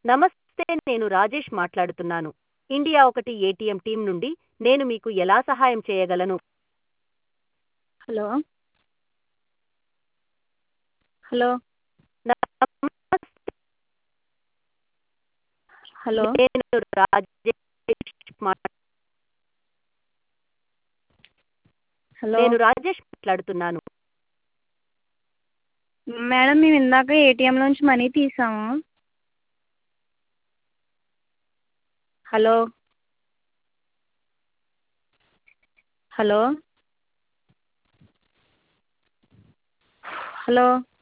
నమస్తే నేను రాజేష్ మాట్లాడుతున్నాను ఇండియా ఒకటి ఏటీఎం టీం నుండి నేను మీకు ఎలా సహాయం చేయగలను హలో హలో నమస్తే హలో నేను రాజేష్ మాట్లా- హలో నేను రాజేష్ మాట్లాడుతున్నాను మేడం మేము ఇందాక ఏటీఎంలోంచి మనీ తీసాము హలో హలో హలో